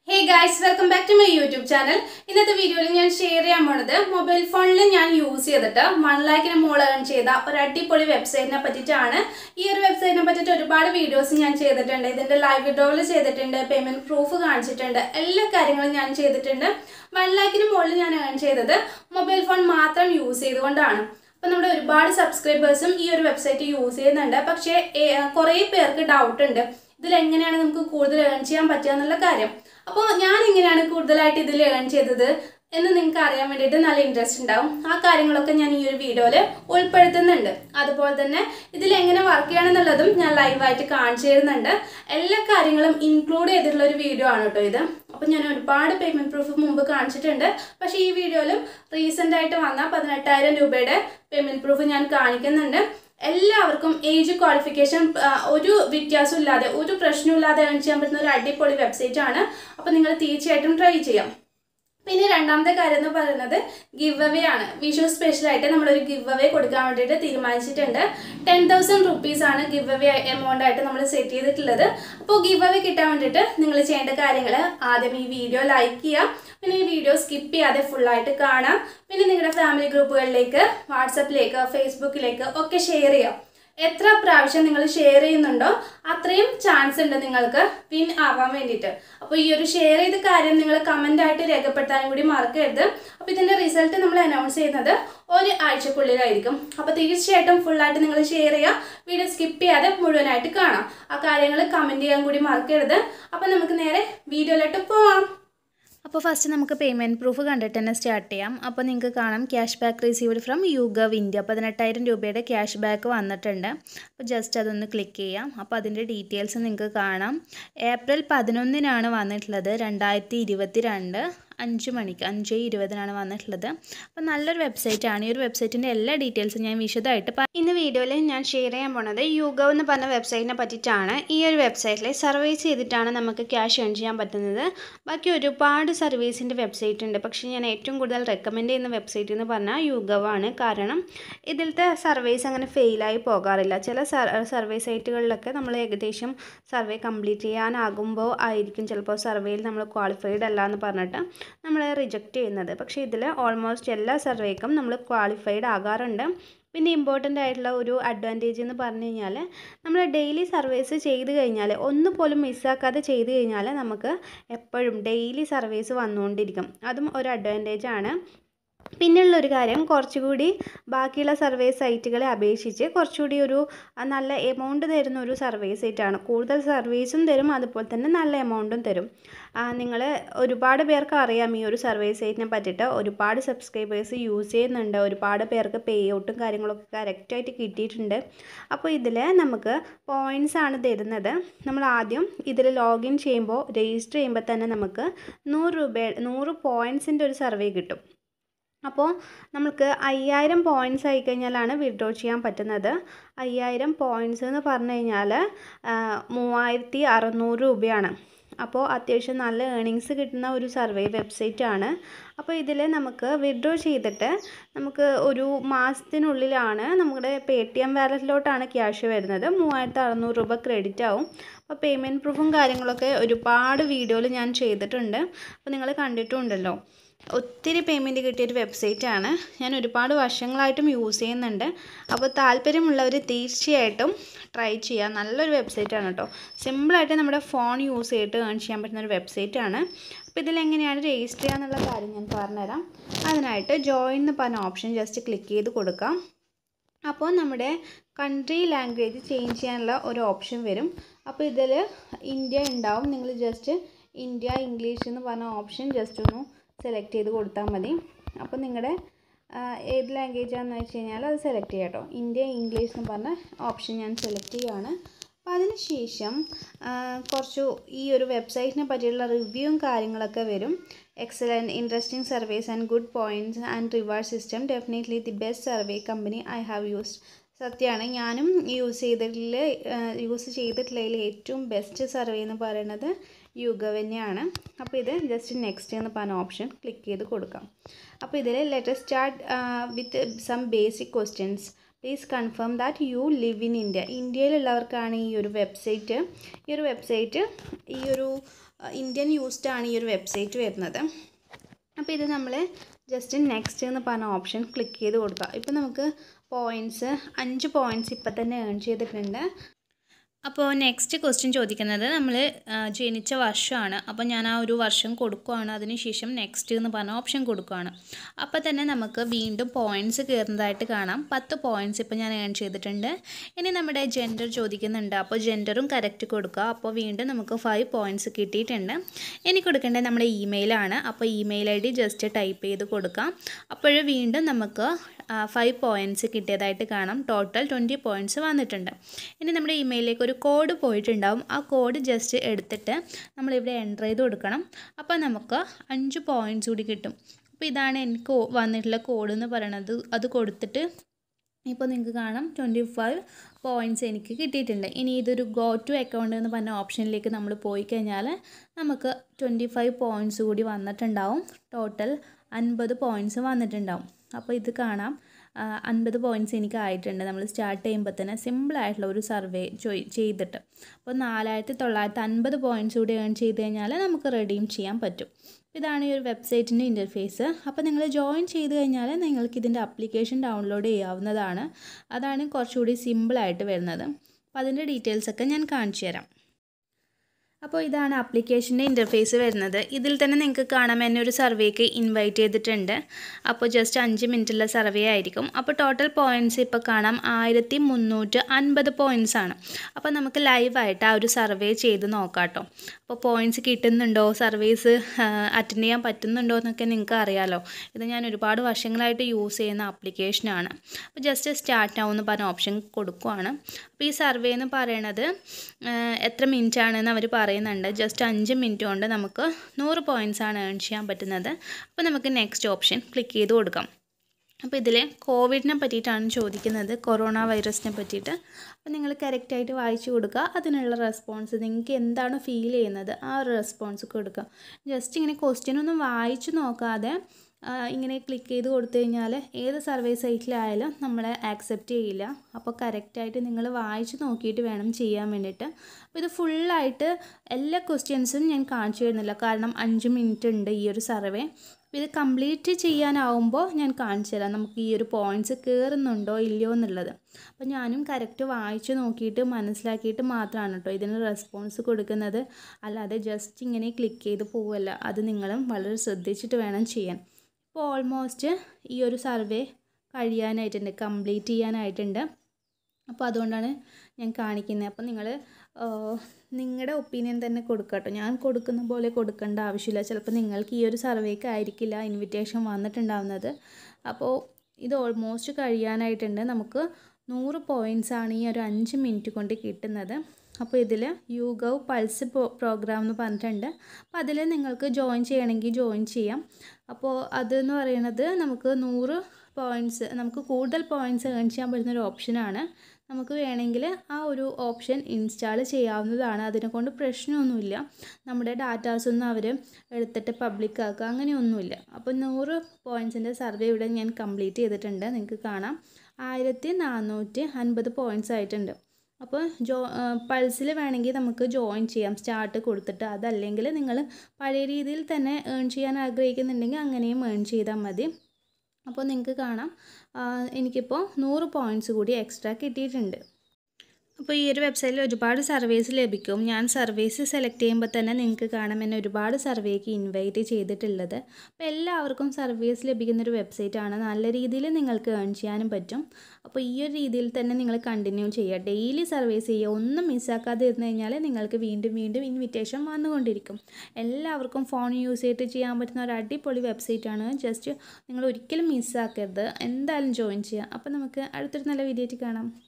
hey guys welcome back to my YouTube channel ഇന്നത്തെ വീഡിയോയിൽ ഞാൻ ഷെയർ ചെയ്യാൻ പോണത് മൊബൈൽ ഫോണിൽ ഞാൻ യൂസ് ചെയ്തിട്ട് വൺ ലാഖിന് മോൾ ഏൺ ചെയ്ത ഒരു അടിപൊളി വെബ്സൈറ്റിനെ പറ്റിയിട്ടാണ് ഈ ഒരു വെബ്സൈറ്റിനെ പറ്റിയിട്ട് ഒരുപാട് വീഡിയോസ് ഞാൻ ചെയ്തിട്ടുണ്ട് ഇതിന്റെ ലൈവ് വിഡ്രോവൽ ചെയ്തിട്ടുണ്ട് പേയ്മെന്റ് പ്രൂഫ് കാണിച്ചിട്ടുണ്ട് എല്ലാ കാര്യങ്ങളും ഞാൻ ചെയ്തിട്ടുണ്ട് വൺ ലാഖിന് മുകളിൽ ഞാൻ ഏൺ ചെയ്തത് മൊബൈൽ ഫോൺ മാത്രം യൂസ് ചെയ്തുകൊണ്ടാണ് അപ്പം നമ്മുടെ ഒരുപാട് സബ്സ്ക്രൈബേഴ്സും ഈ ഒരു വെബ്സൈറ്റ് യൂസ് ചെയ്യുന്നുണ്ട് പക്ഷേ ഏ- കുറേ പേർക്ക് ഡൗട്ട് ഉണ്ട് ഇതിൽ എങ്ങനെയാണ് നമുക്ക് കൂടുതൽ ഏൺ ചെയ്യാൻ പറ്റുക എന്നുള്ള കാര്യം അപ്പോൾ ഞാൻ എങ്ങനെയാണ് കൂടുതലായിട്ട് ഇതിൽ ഏൺ ചെയ്തത് എന്ന് നിങ്ങൾക്ക് അറിയാൻ വേണ്ടിയിട്ട് നല്ല ഇൻട്രസ്റ്റ് ഉണ്ടാവും ആ കാര്യങ്ങളൊക്കെ ഞാൻ ഈ ഒരു വീഡിയോയിൽ ഉൾപ്പെടുത്തുന്നുണ്ട് അതുപോലെ തന്നെ ഇതിൽ എങ്ങനെ വർക്ക് ചെയ്യണമെന്നുള്ളതും ഞാൻ ലൈവായിട്ട് കാണിച്ചു തരുന്നുണ്ട് എല്ലാ കാര്യങ്ങളും ഇൻക്ലൂഡ് ചെയ്തിട്ടുള്ള ഒരു വീഡിയോ ആണ് കേട്ടോ ഇത് അപ്പോൾ ഞാൻ ഒരുപാട് പേയ്മെൻറ്റ് പ്രൂഫ് മുമ്പ് കാണിച്ചിട്ടുണ്ട് പക്ഷേ ഈ വീഡിയോയിലും റീസെൻ്റ് ആയിട്ട് വന്ന പതിനെട്ടായിരം രൂപയുടെ പേയ്മെൻറ്റ് പ്രൂഫ് ഞാൻ കാണിക്കുന്നുണ്ട് എല്ലാവർക്കും ഏജ് ക്വാളിഫിക്കേഷൻ ഒരു വ്യത്യാസം ഇല്ലാതെ ഒരു പ്രശ്നമില്ലാതെ ഏൺ ചെയ്യാൻ പറ്റുന്ന ഒരു അടിപൊളി വെബ്സൈറ്റ് ആണ് അപ്പോൾ നിങ്ങൾ തീർച്ചയായിട്ടും ട്രൈ ചെയ്യാം പിന്നെ രണ്ടാമത്തെ കാര്യം എന്ന് പറയുന്നത് ഗിവ് അവേ ആണ് വിഷു സ്പെഷ്യലായിട്ട് നമ്മളൊരു ഗിവ് അവേ കൊടുക്കാൻ വേണ്ടിയിട്ട് തീരുമാനിച്ചിട്ടുണ്ട് ടെൻ തൗസൻഡ് റുപ്പീസ് ആണ് ഗിവ് അവേ എമൗണ്ട് ആയിട്ട് നമ്മൾ സെറ്റ് ചെയ്തിട്ടുള്ളത് അപ്പോൾ ഗിവ് അവേ കിട്ടാൻ വേണ്ടിയിട്ട് നിങ്ങൾ ചെയ്യേണ്ട കാര്യങ്ങൾ ആദ്യം ഈ വീഡിയോ ലൈക്ക് ചെയ്യുക പിന്നെ ഈ വീഡിയോ സ്കിപ്പ് ചെയ്യാതെ ഫുള്ളായിട്ട് കാണാം പിന്നെ നിങ്ങളുടെ ഫാമിലി ഗ്രൂപ്പുകളിലേക്ക് വാട്സപ്പിലേക്ക് ഫേസ്ബുക്കിലേക്ക് ഒക്കെ ഷെയർ ചെയ്യാം എത്ര പ്രാവശ്യം നിങ്ങൾ ഷെയർ ചെയ്യുന്നുണ്ടോ അത്രയും ചാൻസ് ഉണ്ട് നിങ്ങൾക്ക് വിൻ ആവാൻ വേണ്ടിയിട്ട് അപ്പോൾ ഈ ഒരു ഷെയർ ചെയ്ത കാര്യം നിങ്ങൾ കമൻ്റ് ആയിട്ട് രേഖപ്പെടുത്താനും കൂടി മറക്കരുത് അപ്പോൾ ഇതിൻ്റെ റിസൾട്ട് നമ്മൾ അനൗൺസ് ചെയ്യുന്നത് ഒരു ആഴ്ചക്കുള്ളിലായിരിക്കും അപ്പോൾ തീർച്ചയായിട്ടും ഫുള്ളായിട്ട് നിങ്ങൾ ഷെയർ ചെയ്യുക വീഡിയോ സ്കിപ്പ് ചെയ്യാതെ മുഴുവനായിട്ട് കാണാം ആ കാര്യങ്ങൾ കമൻറ്റ് ചെയ്യാൻ കൂടി മറക്കരുത് അപ്പോൾ നമുക്ക് നേരെ വീഡിയോയിലോട്ട് പോവാം അപ്പോൾ ഫസ്റ്റ് നമുക്ക് പേയ്മെൻറ്റ് പ്രൂഫ് കണ്ടിട്ട് തന്നെ സ്റ്റാർട്ട് ചെയ്യാം അപ്പോൾ നിങ്ങൾക്ക് കാണാം cash back received from YouGov India പതിനെട്ടായിരം രൂപയുടെ ക്യാഷ് ബാക്ക് വന്നിട്ടുണ്ട് അപ്പോൾ ജസ്റ്റ് അതൊന്ന് ക്ലിക്ക് ചെയ്യാം അപ്പോൾ അതിൻ്റെ ഡീറ്റെയിൽസ് നിങ്ങൾക്ക് കാണാം ഏപ്രിൽ പതിനൊന്നിനാണ് വന്നിട്ടുള്ളത് രണ്ടായിരത്തി ഇരുപത്തി രണ്ട് അഞ്ച് മണിക്ക് അഞ്ച് ഇരുപതിനാണ് വന്നിട്ടുള്ളത് അപ്പോൾ നല്ലൊരു വെബ്സൈറ്റ് ആണ് ഈ ഒരു വെബ്സൈറ്റിൻ്റെ എല്ലാ ഡീറ്റെയിൽസും ഞാൻ വിശദമായിട്ട് പ- ഇന്ന് വീഡിയോയിൽ ഞാൻ ഷെയർ ചെയ്യാൻ പോണത് യുഗവ് എന്ന് പറഞ്ഞ വെബ്സൈറ്റിനെ പറ്റിയിട്ടാണ് ഈ ഒരു വെബ്സൈറ്റിൽ സർവീസ് ചെയ്തിട്ടാണ് നമുക്ക് ക്യാഷ് ഏൺ ചെയ്യാൻ പറ്റുന്നത് ബാക്കി ഒരുപാട് സർവീസിൻ്റെ വെബ്സൈറ്റ് ഉണ്ട് പക്ഷേ ഞാൻ ഏറ്റവും കൂടുതൽ റെക്കമെൻഡ് ചെയ്യുന്ന വെബ്സൈറ്റ് എന്ന് പറഞ്ഞാൽ യുഗവാണ് കാരണം ഇതിലത്തെ സർവീസ് അങ്ങനെ ഫെയിലായി പോകാറില്ല ചില സർവേ സൈറ്റുകളിലൊക്കെ നമ്മൾ ഏകദേശം സർവേ കംപ്ലീറ്റ് ചെയ്യാനാകുമ്പോൾ ആയിരിക്കും ചിലപ്പോൾ സർവേയിൽ നമ്മൾ ക്വാളിഫൈഡ് അല്ല എന്ന് പറഞ്ഞിട്ട് നമ്മൾ റിജക്റ്റ് ചെയ്യുന്നത് പക്ഷേ ഇതിൽ ഓൾമോസ്റ്റ് എല്ലാ സർവേക്കും നമ്മൾ ക്വാളിഫൈഡ് ആകാറുണ്ട് പിന്നെ ഇമ്പോർട്ടൻ്റ് ആയിട്ടുള്ള ഒരു അഡ്വാൻറ്റേജ് എന്ന് പറഞ്ഞു കഴിഞ്ഞാൽ നമ്മൾ ഡെയിലി സർവീസ് ചെയ്ത് കഴിഞ്ഞാൽ ഒന്ന് പോലും മിസ്സാക്കാതെ ചെയ്ത് കഴിഞ്ഞാൽ നമുക്ക് എപ്പോഴും ഡെയിലി സർവീസ് വന്നുകൊണ്ടിരിക്കും അതും ഒരു അഡ്വാൻറ്റേജ് ആണ് പിന്നെയുള്ള ഒരു കാര്യം കുറച്ചുകൂടി ബാക്കിയുള്ള സർവേ സൈറ്റുകളെ അപേക്ഷിച്ച് കുറച്ചുകൂടി ഒരു ആ, നല്ല എമൗണ്ട് തരുന്ന ഒരു സർവേ സൈറ്റാണ് കൂടുതൽ സർവീസും തരും അതുപോലെ തന്നെ നല്ല എമൗണ്ടും തരും നിങ്ങൾ ഒരുപാട് പേർക്ക് അറിയാം ഈ ഒരു സർവേ സൈറ്റിനെ പറ്റിയിട്ട് ഒരുപാട് സബ്സ്ക്രൈബേഴ്സ് യൂസ് ചെയ്യുന്നുണ്ട് ഒരുപാട് പേർക്ക് പേ ഔട്ടും കാര്യങ്ങളൊക്കെ കറക്റ്റായിട്ട് കിട്ടിയിട്ടുണ്ട് അപ്പോൾ ഇതിൽ നമുക്ക് പോയിൻറ്റ്സ് ആണ് തരുന്നത് നമ്മൾ ആദ്യം ഇതിൽ ലോഗിൻ ചെയ്യുമ്പോൾ രജിസ്റ്റർ ചെയ്യുമ്പോൾ തന്നെ നമുക്ക് നൂറ് രൂപ നൂറ് പോയിൻറ്റ്സിൻ്റെ ഒരു സർവേ കിട്ടും അപ്പോൾ നമുക്ക് അയ്യായിരം പോയിൻറ്റ്സ് ആയി കഴിഞ്ഞാലാണ് വിഡ്രോ ചെയ്യാൻ പറ്റുന്നത് അയ്യായിരം പോയിൻറ്റ്സ് എന്ന് പറഞ്ഞു കഴിഞ്ഞാൽ മൂവായിരത്തി അറുന്നൂറ് രൂപയാണ് അപ്പോൾ അത്യാവശ്യം നല്ല ഏണിങ്സ് കിട്ടുന്ന ഒരു സർവേ വെബ്സൈറ്റ് ആണ് അപ്പോൾ ഇതിൽ നമുക്ക് വിഡ്രോ ചെയ്തിട്ട് നമുക്ക് ഒരു മാസത്തിനുള്ളിലാണ് നമ്മുടെ പേ ടി എം വാലറ്റിലോട്ടാണ് ക്യാഷ് വരുന്നത് മൂവായിരത്തി അറുന്നൂറ് രൂപ ക്രെഡിറ്റ് ആവും അപ്പോൾ പേയ്മെൻറ്റ് പ്രൂഫും കാര്യങ്ങളൊക്കെ ഒരുപാട് വീഡിയോയിൽ ഞാൻ ചെയ്തിട്ടുണ്ട് അപ്പോൾ നിങ്ങൾ കണ്ടിട്ടുണ്ടല്ലോ ഒത്തിരി പേയ്മെൻറ്റ് കിട്ടിയൊരു വെബ്സൈറ്റാണ് ഞാൻ ഒരുപാട് വർഷങ്ങളായിട്ടും യൂസ് ചെയ്യുന്നുണ്ട് അപ്പോൾ താല്പര്യമുള്ളവർ തീർച്ചയായിട്ടും ട്രൈ ചെയ്യുക നല്ലൊരു വെബ്സൈറ്റാണ് കേട്ടോ സിമ്പിളായിട്ട് നമ്മുടെ ഫോൺ യൂസ് ചെയ്തിട്ട് ഏൺ ചെയ്യാൻ പറ്റുന്ന ഒരു വെബ്സൈറ്റാണ് അപ്പോൾ ഇതിലെങ്ങനെയാണ് രജിസ്റ്റർ ചെയ്യുക എന്നുള്ള കാര്യം ഞാൻ പറഞ്ഞുതരാം അതിനായിട്ട് ജോയിൻ എന്ന് പറഞ്ഞ ഓപ്ഷൻ ജസ്റ്റ് ക്ലിക്ക് ചെയ്ത് കൊടുക്കാം അപ്പോൾ നമ്മുടെ കൺട്രി ലാംഗ്വേജ് ചേഞ്ച് ചെയ്യാനുള്ള ഒരു ഓപ്ഷൻ വരും അപ്പോൾ ഇതിൽ ഇന്ത്യ ഉണ്ടാവും നിങ്ങൾ ജസ്റ്റ് ഇന്ത്യ ഇംഗ്ലീഷ് എന്ന് പറഞ്ഞ ഓപ്ഷൻ ജസ്റ്റ് ഒന്ന് സെലക്ട് ചെയ്ത് കൊടുത്താൽ മതി അപ്പോൾ നിങ്ങളുടെ ആ, ഏത് ലാംഗ്വേജ് ആണെന്ന് വെച്ച് കഴിഞ്ഞാൽ അത് സെലക്ട് ചെയ്യാം കേട്ടോ ഇന്ത്യ ഇംഗ്ലീഷ് എന്ന് പറഞ്ഞ ഓപ്ഷൻ ഞാൻ സെലക്ട് ചെയ്യുകയാണ് അപ്പോൾ അതിന് ശേഷം ആ, കുറച്ച് ഈ ഒരു വെബ്സൈറ്റിനെ പറ്റിയുള്ള റിവ്യൂവും കാര്യങ്ങളൊക്കെ വരും excellent interesting service and good points and reward system definitely the best survey company I have used സത്യമാണ് ഞാനും യൂസ് ചെയ്തിട്ടുള്ള യൂസ് ചെയ്തിട്ടുള്ളതിൽ ഏറ്റവും ബെസ്റ്റ് സർവേ എന്ന് പറയുന്നത് യുഗ തന്നെയാണ് അപ്പോൾ ഇത് ജസ്റ്റ് നെക്സ്റ്റ് എന്ന് പറഞ്ഞ ഓപ്ഷൻ ക്ലിക്ക് ചെയ്ത് കൊടുക്കാം അപ്പോൾ ഇതിൽ let's start with some basic questions please confirm that you live in India ഇന്ത്യയിലുള്ളവർക്കാണ് ഈ ഒരു വെബ്സൈറ്റ് ഈ ഒരു വെബ്സൈറ്റ് ഈ ഒരു ഇന്ത്യൻ യൂസ്ഡ് ആണ് ഈ ഒരു വെബ്സൈറ്റ് വരുന്നത് അപ്പോൾ ഇത് നമ്മൾ ജസ്റ്റ് നെക്സ്റ്റ് എന്ന് പറഞ്ഞ ഓപ്ഷൻ ക്ലിക്ക് ചെയ്ത് കൊടുക്കുക ഇപ്പോൾ നമുക്ക് പോയിൻറ്റ്സ് അഞ്ച് പോയിൻറ്റ്സ് ഇപ്പം തന്നെ ഏൺ ചെയ്തിട്ടുണ്ട് അപ്പോൾ നെക്സ്റ്റ് ക്വസ്റ്റ്യൻ ചോദിക്കുന്നത് നമ്മൾ ജനിച്ച വർഷമാണ് അപ്പോൾ ഞാൻ ആ ഒരു വർഷം കൊടുക്കുകയാണ് അതിനുശേഷം നെക്സ്റ്റ് എന്ന് പറഞ്ഞ ഓപ്ഷൻ കൊടുക്കുകയാണ് അപ്പോൾ തന്നെ നമുക്ക് വീണ്ടും പോയിൻറ്റ്സ് കയറുന്നതായിട്ട് കാണാം പത്ത് പോയിൻറ്റ്സ് ഇപ്പോൾ ഞാൻ ഏൺ ചെയ്തിട്ടുണ്ട് ഇനി നമ്മുടെ ജെൻഡർ ചോദിക്കുന്നുണ്ട് അപ്പോൾ ജെൻഡറും കറക്റ്റ് കൊടുക്കുക അപ്പോൾ വീണ്ടും നമുക്ക് ഫൈവ് പോയിൻറ്റ്സ് കിട്ടിയിട്ടുണ്ട് ഇനി കൊടുക്കേണ്ടത് നമ്മുടെ ഇമെയിലാണ് അപ്പോൾ email I D just type ചെയ്ത് കൊടുക്കാം അപ്പോൾ വീണ്ടും നമുക്ക് ഫൈവ് പോയിൻറ്റ്സ് കിട്ടിയതായിട്ട് കാണാം ടോട്ടൽ ട്വൻറ്റി പോയിൻറ്റ്സ് വന്നിട്ടുണ്ട് ഇനി നമ്മുടെ ഇമെയിലിലേക്ക് ഒരു കോഡ് പോയിട്ടുണ്ടാവും ആ കോഡ് ജസ്റ്റ് എടുത്തിട്ട് നമ്മളിവിടെ എൻ്റർ ചെയ്ത് കൊടുക്കണം അപ്പോൾ നമുക്ക് അഞ്ച് പോയിൻറ്റ്സ് കൂടി കിട്ടും അപ്പോൾ ഇതാണ് എനിക്ക് വന്നിട്ടുള്ള കോഡ് എന്ന് പറയണത് അത് കൊടുത്തിട്ട് ഇപ്പോൾ നിങ്ങൾക്ക് കാണാം ട്വൻറ്റി ഫൈവ് പോയിൻറ്റ്സ് എനിക്ക് കിട്ടിയിട്ടുണ്ട് ഇനി ഇതൊരു ഗോ ടു അക്കൗണ്ട് എന്ന് പറഞ്ഞ ഓപ്ഷനിലേക്ക് നമ്മൾ പോയി കഴിഞ്ഞാൽ നമുക്ക് ട്വൻറ്റി ഫൈവ് പോയിൻറ്റ്സ് കൂടി വന്നിട്ടുണ്ടാവും ടോട്ടൽ അൻപത് പോയിൻറ്റ്സ് വന്നിട്ടുണ്ടാവും അപ്പോൾ ഇത് കാണാം അൻപത് പോയിൻറ്റ്സ് എനിക്ക് ആയിട്ടുണ്ട് നമ്മൾ സ്റ്റാർട്ട് ചെയ്യുമ്പോൾ തന്നെ സിമ്പിളായിട്ടുള്ള ഒരു സർവേ ചെയ്തിട്ട് അപ്പോൾ നാലായിരത്തി തൊള്ളായിരത്തി അൻപത് പോയിൻറ്റ്സ് കൂടി ഏൺ ചെയ്ത് കഴിഞ്ഞാൽ നമുക്ക് റെഡീം ചെയ്യാൻ പറ്റും ഇതാണ് ഈ ഒരു വെബ്സൈറ്റിൻ്റെ ഇൻ്റർഫേസ് അപ്പോൾ നിങ്ങൾ ജോയിൻ ചെയ്ത് കഴിഞ്ഞാൽ നിങ്ങൾക്ക് ഇതിൻ്റെ അപ്ലിക്കേഷൻ ഡൗൺലോഡ് ചെയ്യാവുന്നതാണ് അതാണ് കുറച്ചുകൂടി സിമ്പിളായിട്ട് വരുന്നത് അപ്പോൾ അതിൻ്റെ ഡീറ്റെയിൽസൊക്കെ ഞാൻ കാണിച്ചു തരാം അപ്പോൾ ഇതാണ് ആപ്ലിക്കേഷൻ്റെ ഇൻ്റർഫേസ് വരുന്നത് ഇതിൽ തന്നെ നിങ്ങൾക്ക് കാണാം എന്നെ ഒരു സർവേക്ക് ഇൻവൈറ്റ് ചെയ്തിട്ടുണ്ട് അപ്പോൾ ജസ്റ്റ് അഞ്ച് മിനിറ്റുള്ള സർവേ ആയിരിക്കും അപ്പോൾ ടോട്ടൽ പോയിൻറ്റ്സ് ഇപ്പോൾ കാണാം ആയിരത്തി മുന്നൂറ്റ് അൻപത് പോയിൻറ്റ്സ് ആണ് അപ്പോൾ നമുക്ക് ലൈവായിട്ട് ആ ഒരു സർവേ ചെയ്ത് നോക്കാം കേട്ടോ അപ്പോൾ പോയിൻറ്റ്സ് കിട്ടുന്നുണ്ടോ സർവീസ് അറ്റൻഡ് ചെയ്യാൻ പറ്റുന്നുണ്ടോ എന്നൊക്കെ നിങ്ങൾക്ക് അറിയാമല്ലോ ഇത് ഞാൻ ഒരുപാട് വർഷങ്ങളായിട്ട് യൂസ് ചെയ്യുന്ന ആപ്ലിക്കേഷനാണ് അപ്പോൾ ജസ്റ്റ് സ്റ്റാർട്ട് ആവുമെന്ന് പറഞ്ഞ ഓപ്ഷൻ കൊടുക്കുവാണ് അപ്പോൾ ഈ സർവേ എന്ന് പറയണത് എത്ര മിനിറ്റ് ആണെന്ന് അവർ പറയുന്നുണ്ട് ജസ്റ്റ് അഞ്ച് മിനിറ്റ് കൊണ്ട് നമുക്ക് നൂറ് പോയിൻറ്റ്സ് ആണ് ഏൺ ചെയ്യാൻ പറ്റുന്നത് അപ്പോൾ നമുക്ക് നെക്സ്റ്റ് ഓപ്ഷൻ ക്ലിക്ക് ചെയ്ത് കൊടുക്കാം അപ്പോൾ ഇതിൽ കോവിഡിനെ പറ്റിയിട്ടാണ് ചോദിക്കുന്നത് കൊറോണ വൈറസിനെ പറ്റിയിട്ട് അപ്പോൾ നിങ്ങൾ കറക്റ്റായിട്ട് വായിച്ചു കൊടുക്കുക അതിനുള്ള റെസ്പോൺസ് നിങ്ങൾക്ക് എന്താണ് ഫീൽ ചെയ്യുന്നത് ആ ഒരു റെസ്പോൺസ് കൊടുക്കുക ജസ്റ്റ് ഇങ്ങനെ ക്വസ്റ്റ്യൻ ഒന്നും വായിച്ചു നോക്കാതെ ഇങ്ങനെ ക്ലിക്ക് ചെയ്ത് കൊടുത്തു കഴിഞ്ഞാൽ ഏത് സർവേ സൈറ്റിലായാലും നമ്മളെ ആക്സെപ്റ്റ് ചെയ്യില്ല അപ്പോൾ കറക്റ്റായിട്ട് നിങ്ങൾ വായിച്ച് നോക്കിയിട്ട് വേണം ചെയ്യാൻ വേണ്ടിയിട്ട് അപ്പോൾ ഇത് ഫുള്ളായിട്ട് എല്ലാ ക്വസ്റ്റ്യൻസും ഞാൻ കാണിച്ചു തരുന്നില്ല കാരണം അഞ്ച് മിനിറ്റ് ഉണ്ട് ഈ ഒരു സർവേ അപ്പോൾ ഇത് കംപ്ലീറ്റ് ചെയ്യാനാവുമ്പോൾ ഞാൻ കാണിച്ചു തരാം നമുക്ക് ഈ ഒരു പോയിൻറ്റ്സ് കയറുന്നുണ്ടോ ഇല്ലയോ എന്നുള്ളത് അപ്പോൾ ഞാനും കറക്റ്റ് വായിച്ച് നോക്കിയിട്ട് മനസ്സിലാക്കിയിട്ട് മാത്രമാണ് കേട്ടോ ഇതിന് റെസ്പോൺസ് കൊടുക്കുന്നത് അല്ലാതെ ജസ്റ്റ് ഇങ്ങനെ ക്ലിക്ക് ചെയ്ത് പോവല്ല അത് നിങ്ങളും വളരെ ശ്രദ്ധിച്ചിട്ട് വേണം ചെയ്യാൻ ഇപ്പോൾ ഓൾമോസ്റ്റ് ഈ ഒരു സർവേ കഴിയാനായിട്ടുണ്ട് കംപ്ലീറ്റ് ചെയ്യാനായിട്ടുണ്ട് അപ്പോൾ അതുകൊണ്ടാണ് ഞാൻ കാണിക്കുന്നത് അപ്പോൾ നിങ്ങൾ നിങ്ങളുടെ ഒപ്പീനിയൻ തന്നെ കൊടുക്കുക കേട്ടോ ഞാൻ കൊടുക്കുന്ന പോലെ കൊടുക്കേണ്ട ആവശ്യമില്ല ചിലപ്പോൾ നിങ്ങൾക്ക് ഈ ഒരു സർവേക്ക് ആയിരിക്കില്ല ഇൻവിറ്റേഷൻ വന്നിട്ടുണ്ടാവുന്നത് അപ്പോൾ ഇത് ഓൾമോസ്റ്റ് കഴിയാനായിട്ടുണ്ട് നമുക്ക് നൂറ് പോയിൻറ്റ്സ് ആണ് ഈ ഒരു അഞ്ച് മിനിറ്റ് കൊണ്ട് കിട്ടുന്നത് അപ്പോൾ ഇതിൽ യുഗവ് പൾസ് പ്രോഗ്രാം എന്ന് പറഞ്ഞിട്ടുണ്ട് അപ്പോൾ അതിൽ നിങ്ങൾക്ക് ജോയിൻ ചെയ്യണമെങ്കിൽ ജോയിൻ ചെയ്യാം അപ്പോൾ അതെന്ന് പറയുന്നത് നമുക്ക് നൂറ് പോയിൻറ്റ്സ് നമുക്ക് കൂടുതൽ പോയിൻറ്റ്സ് ഏൺ ചെയ്യാൻ പറ്റുന്ന ഒരു ഓപ്ഷനാണ് നമുക്ക് വേണമെങ്കിൽ ആ ഒരു ഓപ്ഷൻ ഇൻസ്റ്റാൾ ചെയ്യാവുന്നതാണ് അതിനെ കൊണ്ട് പ്രശ്നമൊന്നുമില്ല നമ്മുടെ ഡാറ്റാസൊന്നും അവർ എടുത്തിട്ട് പബ്ലിക് ആക്കുക അങ്ങനെയൊന്നുമില്ല അപ്പോൾ നൂറ് പോയിൻറ്റ്സിൻ്റെ സർവേ ഇവിടെ ഞാൻ കംപ്ലീറ്റ് ചെയ്തിട്ടുണ്ട് നിങ്ങൾക്ക് കാണാം ആയിരത്തി നാനൂറ്റി അൻപത് പോയിൻറ്റ്സ് ആയിട്ടുണ്ട് അപ്പോൾ ജോ പൾസിൽ വേണമെങ്കിൽ നമുക്ക് ജോയിൻ ചെയ്യാം സ്റ്റാർട്ട് കൊടുത്തിട്ട് അതല്ലെങ്കിൽ നിങ്ങൾ പഴയ രീതിയിൽ തന്നെ ഏൺ ചെയ്യാൻ ആഗ്രഹിക്കുന്നുണ്ടെങ്കിൽ അങ്ങനെയും ഏൺ ചെയ്താൽ മതി അപ്പോൾ നിങ്ങൾക്ക് കാണാം എനിക്കിപ്പോൾ നൂറ് പോയിൻറ്റ്സ് കൂടി എക്സ്ട്രാ കിട്ടിയിട്ടുണ്ട് അപ്പോൾ ഈ ഒരു വെബ്സൈറ്റിൽ ഒരുപാട് സർവീസ് ലഭിക്കും ഞാൻ സർവീസ് സെലക്ട് ചെയ്യുമ്പോൾ തന്നെ നിങ്ങൾക്ക് കാണാം എന്നെ ഒരുപാട് സർവേക്ക് ഇൻവൈറ്റ് ചെയ്തിട്ടുള്ളത് അപ്പോൾ എല്ലാവർക്കും സർവീസ് ലഭിക്കുന്ന ഒരു വെബ്സൈറ്റാണ് നല്ല രീതിയിൽ നിങ്ങൾക്ക് ഏൺ ചെയ്യാനും പറ്റും അപ്പോൾ ഈ ഒരു രീതിയിൽ തന്നെ നിങ്ങൾ കണ്ടിന്യൂ ചെയ്യുക ഡെയിലി സർവീസ് ചെയ്യുക ഒന്നും മിസ്സാക്കാതെ ഇരുന്ന് കഴിഞ്ഞാൽ നിങ്ങൾക്ക് വീണ്ടും വീണ്ടും ഇൻവിറ്റേഷൻ വന്നുകൊണ്ടിരിക്കും എല്ലാവർക്കും ഫോൺ യൂസ് ചെയ്തിട്ട് ചെയ്യാൻ പറ്റുന്ന ഒരു അടിപൊളി വെബ്സൈറ്റാണ് ജസ്റ്റ് നിങ്ങൾ ഒരിക്കലും മിസ്സാക്കരുത് എന്തായാലും ജോയിൻ ചെയ്യുക അപ്പോൾ നമുക്ക് അടുത്തൊരു നല്ല വീഡിയോ ആയിട്ട് കാണാം